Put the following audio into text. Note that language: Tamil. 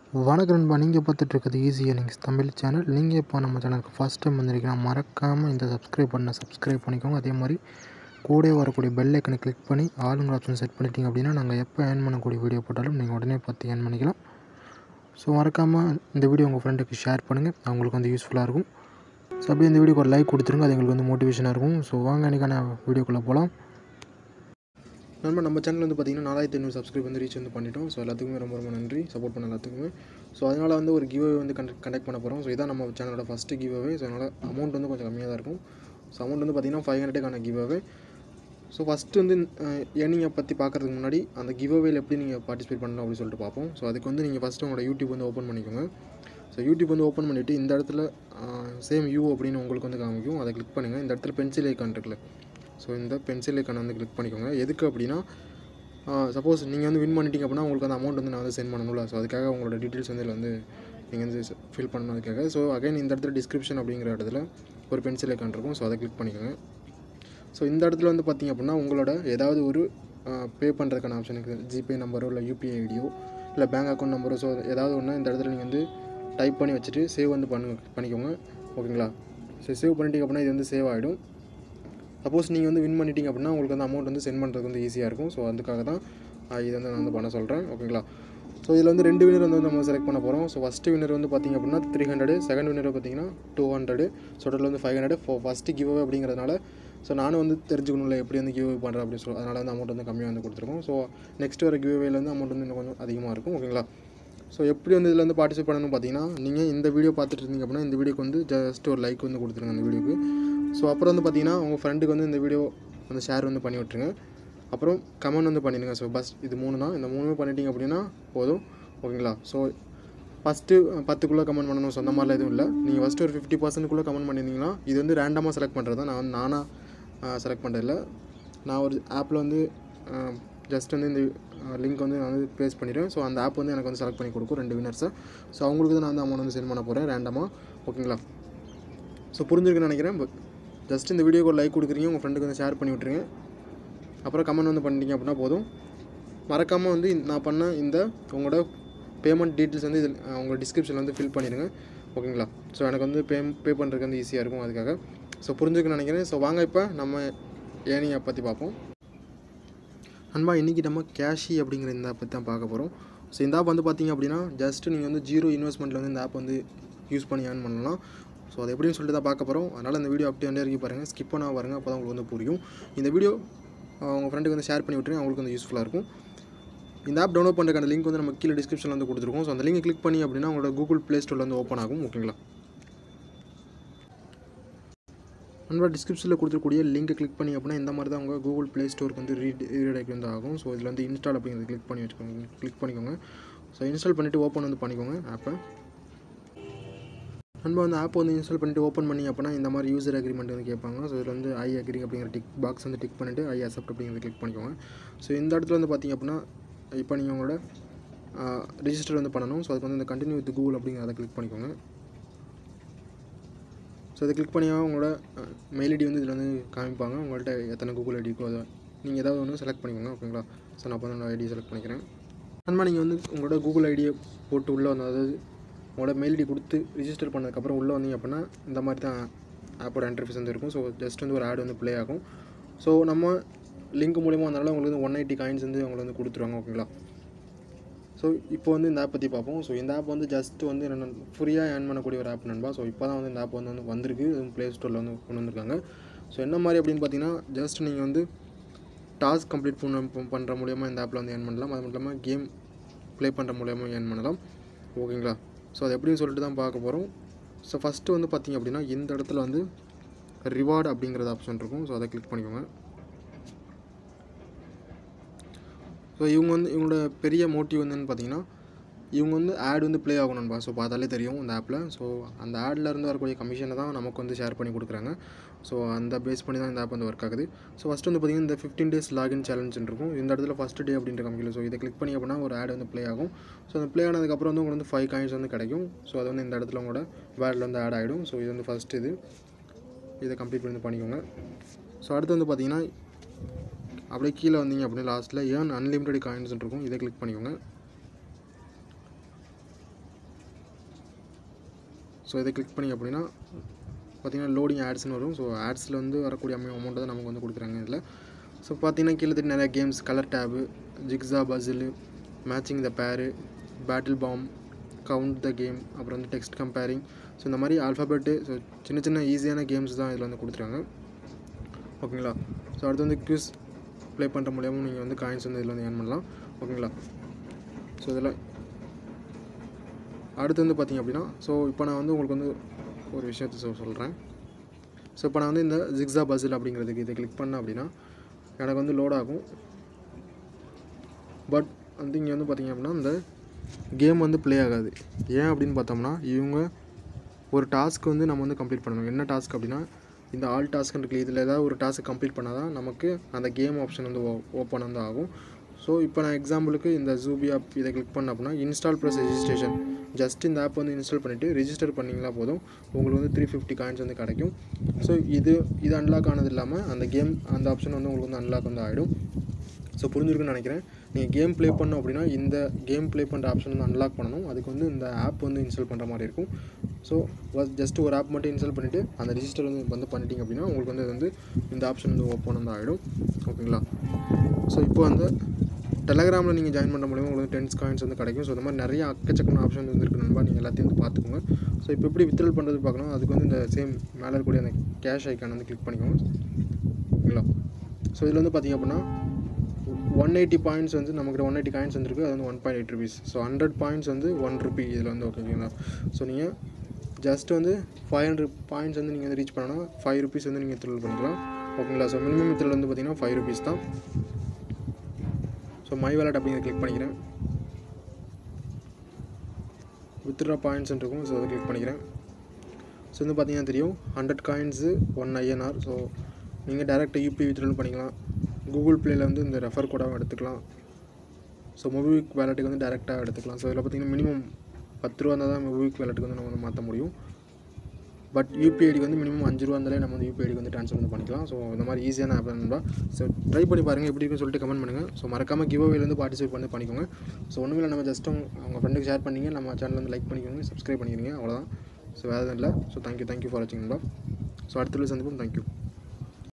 வணக்கம் நண்பா நீங்கள் பார்த்துட்ருக்குது ஈஸி ஏர்னிங்ஸ் தமிழ் சேனல் நீங்கள் இப்போ நம்ம சேனலுக்கு ஃபஸ்ட் டைம் வந்திருக்கீங்கன்னா மறக்காமல் இந்த சப்ஸ்கிரைப் பண்ண சப்ஸ்கிரைப் பண்ணிக்கோங்க அதே மாதிரி கூடவே வரக்கூடிய பெல் ஐக்கனை கிளிக் பண்ணி ஆளுங்கிற ஆப்ஷன் செட் பண்ணிட்டீங்க அப்படின்னா நாங்கள் எப்போ ஏர்ன் பண்ணக்கூடிய வீடியோ போட்டாலும் நீங்கள் உடனே பார்த்து ஏர்ன் பண்ணிக்கலாம் ஸோ மறக்காமல் இந்த வீடியோ உங்கள் ஃப்ரெண்டுக்கு ஷேர் பண்ணுங்கள் அவங்களுக்கு வந்து யூஸ்ஃபுல்லாக இருக்கும் ஸோ அப்படியே இந்த வீடியோக்கு ஒரு லைக் கொடுத்துருங்க அது எங்களுக்கு வந்து மோட்டிவேஷனாக இருக்கும் ஸோ வாங்க இன்றைக்கான வீடியோக்குள்ளே போகலாம் நண்பா நம்ம சேனல் வந்து பார்த்திங்கன்னா நாலாயிரத்தி ஐநூறு சப்ஸ்கிரைப் வந்து ரீச் வந்து பண்ணிட்டோம் ஸோ எல்லாத்துக்குமே ரொம்ப ரொம்ப நன்றி சப்போர்ட் பண்ண எல்லாத்துக்குமே ஸோ அதனால் வந்து ஒரு கிவ் வந்து கண்டக்ட் கண்டக்ட் பண்ண போகிறோம் ஸோ இதான் நம்ம சேனலோட ஃபஸ்ட்டு கிவ் அவே ஸோ அதனால் அமௌண்ட் வந்து கொஞ்சம் கம்மியாக தான் இருக்கும் ஸோ அமௌண்ட் வந்து பார்த்திங்கன்னா ஃபைவ் ஹண்ட்ரடுக்கான கிவ் அவே ஸோ ஃபஸ்ட்டு வந்து ஏர்னிங்கை பற்றி பார்க்குறதுக்கு முன்னாடி அந்த கிவ் அவேல எப்படி நீங்கள் பார்ட்டிசிபேட் பண்ணணும் அப்படின்னு சொல்லிட்டு பார்ப்போம் ஸோ அதுக்கு வந்து நீங்கள் ஃபஸ்ட்டு உங்களோட யூடியூப் வந்து ஓப்பன் பண்ணிக்கோங்க ஸோ யூடியூப் வந்து ஓப்பன் பண்ணிவிட்டு இந்த இடத்துல சேம் யூ அப்படின்னு உங்களுக்கு வந்து காமிக்கும் அதை கிளிக் பண்ணுங்கள் இந்த இடத்துல பென்சில் ஐக்கான் இருக்குல்ல ஸோ இந்த பென்சில் ஐக்கான் வந்து கிளிக் பண்ணிக்கோங்க எதுக்கு அப்படின்னா சப்போஸ் நீங்கள் வந்து வின் பண்ணிட்டீங்க அப்படின்னா உங்களுக்கு அந்த அமௌண்ட் வந்து நான் வந்து சென்ட் பண்ணணும்ல ஸோ அதுக்காக உங்களோட டீட்டெயில்ஸ் வந்து இதில் வந்து நீங்கள் வந்து ஃபில் பண்ணணும் அதுக்காக ஸோ அகைன் இந்த இடத்துல டிஸ்கிரிப்ஷன் அப்படிங்கிற இடத்துல ஒரு பென்சில் ஐக்கான் இருக்கும் ஸோ அதை கிளிக் பண்ணிக்கோங்க ஸோ இந்த இடத்துல வந்து பார்த்திங்க அப்படின்னா உங்களோட ஏதாவது ஒரு பே பண்ணுறதுக்கான ஆப்ஷன் இருக்குது ஜிபே நம்பரோ இல்லை யூபிஐ ஐடியோ இல்லை பேங்க் அக்கௌண்ட் நம்பரோ ஸோ ஏதாவது ஒன்று இந்த இடத்துல நீங்கள் வந்து டைப் பண்ணி வச்சுட்டு சேவ் வந்து பண்ணு பண்ணிக்கோங்க ஓகேங்களா ஸோ சேவ் பண்ணிட்டீங்க அப்படின்னா இது வந்து சேவ் ஆகிடும் சப்போஸ் நீங்கள் வந்து வின் பண்ணிட்டீங்க அப்படின்னா உங்களுக்கு வந்து அமௌண்ட் வந்து சென்ட் பண்ணுறதுக்கு வந்து ஈஸியாக இருக்கும் ஸோ அதுக்காக தான் இது வந்து நான் வந்து பண்ண சொல்கிறேன் ஓகேங்களா ஸோ இதில் வந்து ரெண்டு வினர் வந்து நம்ம செலக்ட் பண்ண போகிறோம் ஸோ ஃபஸ்ட்டு வினர் வந்து பார்த்திங்க அப்படின்னா த்ரீ ஹண்ட்ரடு செகண்ட் வினர் பார்த்தீங்கன்னா டூ ஹண்ட்ரடு ஸோ டோட்டல் வந்து five hundred for first give away அப்படிங்கிறதுனால ஸோ நானும் வந்து தெரிஞ்சுக்கணும்ல எப்படி வந்து கிவ் பண்ணுறேன் அப்படின்னு சொல்லி அதனால் வந்து அமௌண்ட் வந்து கம்மியாக வந்து கொடுத்துருக்கோம் ஸோ நெக்ஸ்ட் வர கிவ் அவேல வந்து அமௌண்ட் வந்து இன்னும் கொஞ்சம் அதிகமாக இருக்கும் ஓகேங்களா ஸோ எப்படி வந்து இதில் வந்து பார்ட்டிசிபேட் பண்ணணும் பார்த்தீங்கன்னா நீங்கள் இந்த வீடியோ பார்த்துட்டு இருந்தீங்க அப்படின்னா இந்த வீடியோக்கு வந்து ஜஸ்ட் ஒரு லைக் வந்து கொடுத்துருங்க அந்த வீடியோக்கு ஸோ அப்புறம் வந்து பார்த்தீங்கன்னா உங்கள் ஃப்ரெண்டுக்கு வந்து இந்த வீடியோ வந்து ஷேர் வந்து பண்ணி விட்ருங்க அப்புறம் கமெண்ட் வந்து பண்ணிடுங்க ஸோ பஸ் இது மூணு தான் இந்த மூணுமே பண்ணிட்டீங்க அப்படின்னா போதும் ஓகேங்களா ஸோ ஃபஸ்ட்டு பத்துக்குள்ளே கமெண்ட் பண்ணணும் சொந்த மாதிரிலாம் எதுவும் இல்லை நீங்கள் ஃபஸ்ட்டு ஒரு ஃபிஃப்டி பர்சன்ட்குள்ளே கமெண்ட் பண்ணியிருந்தீங்கன்னா இது வந்து ரேண்டமாக செலக்ட் பண்ணுறது தான் நான் வந்து நானாக செலக்ட் பண்ணுறதில்ல நான் ஒரு ஆப்பில் வந்து ஜஸ்ட் வந்து இந்த லிங்க் வந்து நான் வந்து ப்ளேஸ் பண்ணிடுவேன் ஸோ அந்த ஆப் வந்து எனக்கு வந்து செலக்ட் பண்ணி கொடுக்கும் ரெண்டு வினர்ஸை ஸோ அவங்களுக்கு தான் நான் வந்து அமௌண்ட் வந்து சென்ட் பண்ண போகிறேன் ரேண்டமாக ஓகேங்களா ஸோ புரிஞ்சிருக்குன்னு நினைக்கிறேன் ஜஸ்ட் இந்த வீடியோக்கு ஒரு லைக் கொடுக்குறீங்க உங்கள் ஃப்ரெண்டுக்கு வந்து ஷேர் பண்ணி விட்ருங்க அப்புறம் கமெண்ட் வந்து பண்ணிட்டீங்க அப்படின்னா போதும் மறக்காமல் வந்து நான் பண்ண இந்த உங்களோட பேமெண்ட் டீட்டெயில்ஸ் வந்து இதில் உங்கள் டிஸ்கிரிப்ஷனில் வந்து ஃபில் பண்ணிடுங்க ஓகேங்களா ஸோ எனக்கு வந்து பே பே பண்ணுறதுக்கு வந்து ஈஸியாக இருக்கும் அதுக்காக ஸோ புரிஞ்சுக்கணும்னு நினைக்கிறேன் ஸோ வாங்க இப்போ நம்ம ஏர்னிங் ஆப் பற்றி பார்ப்போம் அன்பா இன்றைக்கி நம்ம கேஷி அப்படிங்கிற இந்த ஆப் பற்றி தான் பார்க்க போகிறோம் ஸோ இந்த ஆப் வந்து பார்த்திங்க அப்படின்னா ஜஸ்ட் நீங்கள் வந்து ஜீரோ இன்வெஸ்ட்மெண்ட்டில் வந்து இந்த ஆப் வந்து யூஸ் பண்ணி ஏர்ன் பண்ணலாம் ஸோ அது எப்படின்னு சொல்லிட்டு தான் பார்க்க போகிறோம் அதனால் இந்த வீடியோ அப்படியே வரைக்கும் பாருங்கள் ஸ்கிப் பண்ணால் பாருங்கள் அப்போ தான் உங்களுக்கு வந்து புரியும் இந்த வீடியோ உங்கள் ஃப்ரெண்டுக்கு வந்து ஷேர் பண்ணி விட்டுருங்க அவங்களுக்கு வந்து யூஸ்ஃபுல்லாக இருக்கும் இந்த ஆப் டவுன்லோட் பண்ணுறதுக்கான லிங்க் வந்து நம்ம கீழே டிஸ்கிரிப்ஷனில் வந்து கொடுத்துருக்கோம் ஸோ அந்த லிங்க் கிளிக் பண்ணி அப்படின்னா உங்களோட கூகுள் ப்ளே ஸ்டோரில் வந்து ஓப்பன் ஆகும் ஓகேங்களா நம்மளோட டிஸ்கிரிப்ஷனில் கொடுத்துருக்கூடிய லிங்க் கிளிக் பண்ணி அப்படின்னா இந்த மாதிரி தான் உங்கள் கூகுள் ப்ளே ஸ்டோருக்கு வந்து ரீட் ரீடைக் வந்து ஆகும் ஸோ இதில் வந்து இன்ஸ்டால் அப்படிங்கிறது கிளிக் பண்ணி வச்சுக்கோங்க கிளிக் பண்ணிக்கோங்க ஸோ இன்ஸ்டால் பண்ணிவிட்டு ஓப்பன் வந்து பண்ணிக்கோங்க ஆப்பை நம்ம வந்து ஆப் வந்து இன்ஸ்டால் பண்ணிட்டு ஓப்பன் பண்ணி அப்படின்னா இந்த மாதிரி யூசர் அக்ரிமெண்ட் வந்து கேட்பாங்க ஸோ இதில் வந்து ஐ அக்ரி அப்படிங்கிற டிக் பாக்ஸ் வந்து டிக் பண்ணிவிட்டு ஐ அக்செப்ட் அப்படிங்கிறத கிளிக் பண்ணிக்கோங்க ஸோ இந்த இடத்துல வந்து பார்த்திங்க அப்படின்னா இப்போ நீங்கள் உங்களோட ரிஜிஸ்டர் வந்து பண்ணணும் ஸோ அதுக்கு வந்து இந்த கண்டினியூ வித் கூகுள் அப்படிங்கிறத கிளிக் பண்ணிக்கோங்க ஸோ அதை கிளிக் பண்ணி உங்களோட மெயில் ஐடி வந்து இதில் வந்து காமிப்பாங்க உங்கள்கிட்ட எத்தனை கூகுள் ஐடி இருக்கோ அதை நீங்கள் ஏதாவது ஒன்று செலக்ட் பண்ணிக்கோங்க ஓகேங்களா ஸோ நான் இப்போ வந்து ஐடி செலக்ட் பண்ணிக்கிறேன் அந்தமா நீங்கள் வந்து உங்களோட கூகுள் ஐடியை போட்டு உள்ளே வந்து அதாவது உங்களோட மெயில் ஐடி கொடுத்து ரிஜிஸ்டர் பண்ணதுக்கப்புறம் உள்ளே வந்தீங்க அப்படின்னா இந்த மாதிரி தான் ஆப்போட இன்டர்ஃபேஸ் வந்து இருக்கும் ஸோ ஜஸ்ட் வந்து ஒரு ஆட் வந்து ப்ளே ஆகும் ஸோ நம்ம லிங்க் மூலிமா வந்தனால உங்களுக்கு வந்து ஒன் எயிட்டி காயின்ஸ் வந்து அவங்களை வந்து கொடுத்துருவாங்க ஓகேங்களா ஸோ இப்போ வந்து இந்த ஆப் பற்றி பார்ப்போம் ஸோ இந்த ஆப் வந்து ஜஸ்ட் வந்து என்ன ஃப்ரீயாக ஏர்ன் பண்ணக்கூடிய ஒரு ஆப் நண்பா ஸோ இப்போ தான் வந்து இந்த ஆப் வந்து வந்து வந்திருக்கு ப்ளே ஸ்டோரில் வந்து கொண்டு வந்திருக்காங்க ஸோ என்ன மாதிரி அப்படின்னு பார்த்தீங்கன்னா ஜஸ்ட் நீங்கள் வந்து டாஸ்க் கம்ப்ளீட் பண்ண பண்ணுற மூலியமாக இந்த ஆப்பில் வந்து ஏர்ன் பண்ணலாம் அது மட்டும் இல்லாமல் கேம் ப்ளே பண்ணுற மூலியமாக ஏர்ன் பண்ணலாம் ஓகேங்களா ஸோ அது எப்படின்னு சொல்லிட்டு தான் பார்க்க போகிறோம் ஸோ ஃபஸ்ட்டு வந்து பார்த்திங்க அப்படின்னா இந்த இடத்துல வந்து ரிவார்டு அப்படிங்கிறது ஆப்ஷன் இருக்கும் ஸோ அதை கிளிக் பண்ணிக்கோங்க ஸோ இவங்க வந்து இவங்களோட பெரிய மோட்டிவ் வந்துன்னு பார்த்தீங்கன்னா இவங்க வந்து ஆட் வந்து ப்ளே ஆகணும்பா ஸோ பார்த்தாலே தெரியும் இந்த ஆப்பில் ஸோ அந்த ஆடில் இருந்து வரக்கூடிய கமிஷனை தான் நமக்கு வந்து ஷேர் பண்ணி கொடுக்குறாங்க ஸோ அந்த பேஸ் பண்ணி தான் இந்த ஆப் வந்து ஒர்க் ஆகுது ஸோ ஃபஸ்ட்டு வந்து பார்த்திங்கன்னா இந்த ஃபிஃப்டீன் டேஸ் லாகின் சேலஞ்ச் இருக்கும் இந்த இடத்துல ஃபஸ்ட் டே அப்படின்ற கமிக்கல ஸோ இதை கிளிக் பண்ணி அப்படின்னா ஒரு ஆட் வந்து ப்ளே ஆகும் ஸோ அந்த ப்ளே ஆனதுக்கப்புறம் வந்து உங்களுக்கு வந்து ஃபைவ் காயின்ஸ் வந்து கிடைக்கும் ஸோ அது வந்து இந்த இடத்துல உங்களோட வேர்டில் வந்து ஆட் ஆகிடும் ஸோ இது வந்து ஃபஸ்ட் இது இதை கம்ப்ளீட் பண்ணி பண்ணிக்கோங்க ஸோ அடுத்து வந்து பார்த்திங்கன்னா அப்படியே கீழே வந்தீங்க அப்படின்னா லாஸ்ட்டில் ஏர்ன் அன்லிமிட்டெட் காயின்ஸ் இருக்கும் இதை கிளிக் பண்ணிக்கோங்க ஸோ இதை கிளிக் பண்ணி அப்படின்னா பார்த்தீங்கன்னா லோடிங் ஆட்ஸ்னு வரும் ஸோ ஆட்ஸில் வந்து வரக்கூடிய அமௌண்ட்டை தான் நமக்கு வந்து கொடுக்குறாங்க இதில் ஸோ பார்த்தீங்கன்னா கீழே தெரியும் நிறைய games colour tab jigsaw puzzle matching the pair battle bomb count the game அப்புறம் வந்து டெக்ஸ்ட் கம்பேரிங் ஸோ இந்த மாதிரி ஆல்ஃபாபெட்டு ஸோ சின்ன சின்ன ஈஸியான கேம்ஸ் தான் இதில் வந்து கொடுத்துருக்காங்க ஓகேங்களா ஸோ அடுத்து வந்து குவிஸ் ப்ளே பண்ணுற மூலியமும் நீங்கள் வந்து காயின்ஸ் வந்து இதில் வந்து ஏர்ன் பண்ணலாம் ஓகேங்களா ஸோ இதில் அடுத்து வந்து பார்த்தீங்க அப்படின்னா ஸோ இப்போ நான் வந்து உங்களுக்கு வந்து ஒரு விஷயத்த சொ சொல்கிறேன் ஸோ இப்போ நான் வந்து இந்த ஜிக்ஸா பசில் அப்படிங்கிறதுக்கு இதை கிளிக் பண்ணேன் அப்படின்னா எனக்கு வந்து லோட் ஆகும் பட் வந்து இங்கே வந்து பார்த்தீங்க அப்படின்னா இந்த கேம் வந்து ப்ளே ஆகாது ஏன் அப்படின்னு பார்த்தோம்னா இவங்க ஒரு டாஸ்க் வந்து நம்ம வந்து கம்ப்ளீட் பண்ணணும் என்ன டாஸ்க் அப்படின்னா இந்த ஆல் டாஸ்க்னு இருக்கு இதில் ஏதாவது ஒரு டாஸ்க் கம்ப்ளீட் பண்ணால் தான் நமக்கு அந்த கேம் ஆப்ஷன் வந்து ஓப்பன் வந்து ஆகும் ஸோ இப்போ நான் எக்ஸாம்பிளுக்கு இந்த ஜூபி ஆப் இதை கிளிக் பண்ண அப்படின்னா இன்ஸ்டால் ப்ளஸ் ரெஜிஸ்ட்ரேஷன் ஜஸ்ட் இந்த ஆப் வந்து இன்ஸ்டால் பண்ணிவிட்டு ரெஜிஸ்டர் பண்ணிங்களா போதும் உங்களுக்கு வந்து த்ரீ ஃபிஃப்டி காயின்ஸ் வந்து கிடைக்கும் ஸோ இது இது அன்லாக் ஆனது இல்லாமல் அந்த கேம் அந்த ஆப்ஷன் வந்து உங்களுக்கு வந்து அன்லாக் வந்து ஆகிடும் ஸோ புரிஞ்சிருக்குன்னு நினைக்கிறேன் நீங்கள் கேம் ப்ளே பண்ணோம் அப்படின்னா இந்த கேம் ப்ளே பண்ணுற ஆப்ஷன் வந்து அன்லாக் பண்ணணும் அதுக்கு வந்து இந்த ஆப் வந்து இன்ஸ்டால் பண்ணுற மாதிரி இருக்கும் ஸோ ஜஸ்ட் ஒரு ஆப் மட்டும் இன்ஸ்டால் பண்ணிவிட்டு அந்த ரிஜிஸ்டர் வந்து வந்து பண்ணிட்டீங்க அப்படின்னா உங்களுக்கு வந்து இது வந்து இந்த ஆப்ஷன் வந்து ஓப்பன் வந்து ஆகிடும் ஓகேங்களா ஸோ இப்போ வந்து டெலகிராமில் நீங்கள் ஜாயின் பண்ண மூலியமாக உங்களுக்கு டென்ஸ் காயின்ஸ் வந்து கிடைக்கும் ஸோ இந்த மாதிரி நிறைய அக்கச்சக்கமான ஆப்ஷன் வந்து இருக்கு நண்பா நீங்கள் எல்லாத்தையும் வந்து பார்த்துக்கோங்க ஸோ இப்போ எப்படி வித்ட்ரால் பண்ணுறது பார்க்கணும் அதுக்கு வந்து இந்த சேம் மேலே இருக்கக்கூடிய அந்த கேஷ் ஐக்கான் வந்து கிளிக் பண்ணிக்கோங்க ஓகேங்களா ஸோ இதில் வந்து பார்த்தீங்க அப்படின்னா ஒன் எயிட்டி பாயிண்ட்ஸ் வந்து நமக்கு ஒன் எயிட்டி காயின்ஸ் வந்துருக்கு அது வந்து one point eight rupees so hundred points வந்து ஒன் ருபி இதில் வந்து ஓகேங்களா ஸோ நீங்கள் ஜஸ்ட் வந்து ஃபைவ் ஹண்ட்ரட் பாயிண்ட்ஸ் வந்து நீங்கள் வந்து ரீச் பண்ணணும் ஃபைவ் ருபீஸ் வந்து நீங்கள் த்ரில் பண்ணிக்கலாம் ஓகேங்களா ஸோ மினிமம் த்ரில் வந்து பார்த்தீங்கன்னா ஃபைவ் ருபீஸ் தான் ஸோ மை வேலட் அப்படிங்கிறத கிளிக் பண்ணிக்கிறேன் வித்ட்ரா பாயிண்ட்ஸ் இருக்கும் ஸோ அதை கிளிக் பண்ணிக்கிறேன் ஸோ வந்து பார்த்தீங்கன்னா தெரியும் hundred coins one INR so நீங்கள் டேரெக்டாக யூபி வித்ட்ரால் பண்ணிக்கலாம் கூகுள் ப்ளேயில் வந்து இந்த ரெஃபர் கோடாகவும் எடுத்துக்கலாம் ஸோ மொபிவிக் வேலெட்டுக்கு வந்து டேரெக்டாக எடுத்துக்கலாம் ஸோ இதில் பார்த்தீங்கன்னா மினிமம் பத்து ரூபா இருந்தால் தான் மொபிவிக் வேலெட்டுக்கு வந்து நம்ம வந்து மாற்ற முடியும் பட் யூபிஐடிக்கு வந்து மினிமம் அஞ்சு ரூபா இருந்தாலே நம்ம வந்து யூபிஐடிக்கு வந்து ட்ரான்ஸ்ஃபர் வந்து பண்ணிக்கலாம் ஸோ இந்த மாதிரி ஈஸியான ஆப் நண்பா ஸோ ட்ரை பண்ணி பாருங்கள் எப்படி இருக்குன்னு சொல்லிட்டு கமெண்ட் பண்ணுங்கள் ஸோ மறக்காமல் கிவ் அவேலேருந்து பார்ட்டிசிபேட் பண்ணி பண்ணிக்கோங்க ஸோ ஒன்றும் இல்லை நம்ம ஜஸ்ட் அவங்க ஃப்ரெண்டுக்கு ஷேர் பண்ணிங்க நம்ம சேனல் வந்து லைக் பண்ணிக்கோங்க சப்ஸ்கிரைப் பண்ணிக்கிறீங்க அவ்வளோதான் ஸோ வேறு எதுவும் இல்லை ஸோ தேங்க்யூ தேங்க்யூ ஃபார் வாட்சிங் நண்பா ஸோ அடுத்த சந்திப்போம் தேங்க்யூ